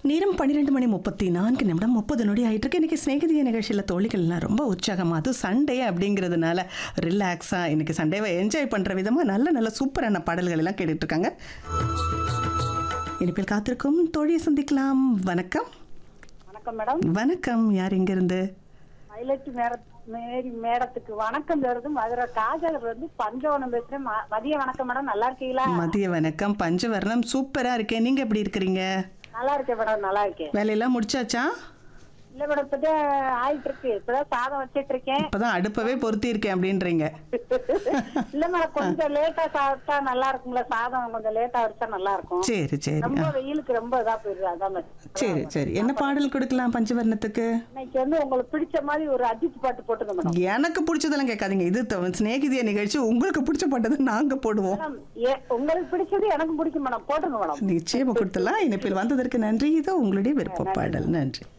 நேரம் பன்னிரெண்டு மணி முப்பத்தி நான்கு நிமிடம் முப்பது நொடி ஆயிட்டு இருக்கு இன்னைக்கு ஸ்நேகிதிய நிகழ்ச்சியில் தோழிகள்லாம் ரொம்ப உற்சாகமாக அதுவும் சண்டே அப்படிங்கிறதுனால ரிலாக்ஸாக இன்னைக்கு சண்டேவை என்ஜாய் பண்ணுற விதமாக நல்ல நல்ல சூப்பரான பாடல்கள் எல்லாம் கேட்டுட்டு இருக்காங்க இனிப்பில் காத்திருக்கும் தோழியை சந்திக்கலாம் வணக்கம் வணக்கம் மேடம் வணக்கம் யார் இங்கிருந்து பைலட் மேட மேரி மேடத்துக்கு வணக்கம் வருது மதுரை காஜல் வந்து பஞ்சவனம் பேசுறேன் ம- மதிய வணக்கம் மேடம் நல்லா இருக்கீங்களா மதிய வணக்கம் பஞ்சவர்ணம் சூப்பராக இருக்கேன் நீங்கள் எப்படி இருக்கிறீங்க நல்லா இருக்கேன் மேடம் நல்லா இருக்கேன் வேலையெல்லாம் முடிச்சாச்சா இல்ல மேடம் இப்பதான் ஆயிட்டு இருக்கு இப்பதான் சாதம் வச்சிட்டு இருக்கேன் இப்போதான் அடுப்பவே பொருத்தி இருக்கேன் அப்படின்றீங்க இல்ல மேடம் கொஞ்சம் லேட்டா சாப்பிட்டா நல்லா இருக்கும்ல சாதம் கொஞ்சம் லேட்டா வச்சா நல்லா இருக்கும் சரி சரி ரொம்ப ஆ, வெயிலுக்கு ரொம்ப இதா போயிருது அதான் மேடம் சரி சரி என்ன பாடல் கொடுக்கலாம் பஞ்சவர்ணத்துக்கு இன்னைக்கு வந்து உங்களுக்கு பிடிச்ச மாதிரி ஒரு அஜித் பாட்டு போட்டுங்க மேடம் எனக்கு பிடிச்சதெல்லாம் கேட்காதீங்க இது த- சிநேகிதிய நிகழ்ச்சி உங்களுக்கு பிடிச்ச பாட்டதை நாங்க போடுவோம் மேடம் ஏ- உங்களுக்கு பிடிச்சது எனக்கு பிடிக்கும் மேடம் போட்டுங்க மேடம் நிச்சயமா கொடுத்துலாம் இணைப்பில் வந்ததற்கு நன்றி இதோ உங்களுடைய விருப்ப பாடல் நன்றி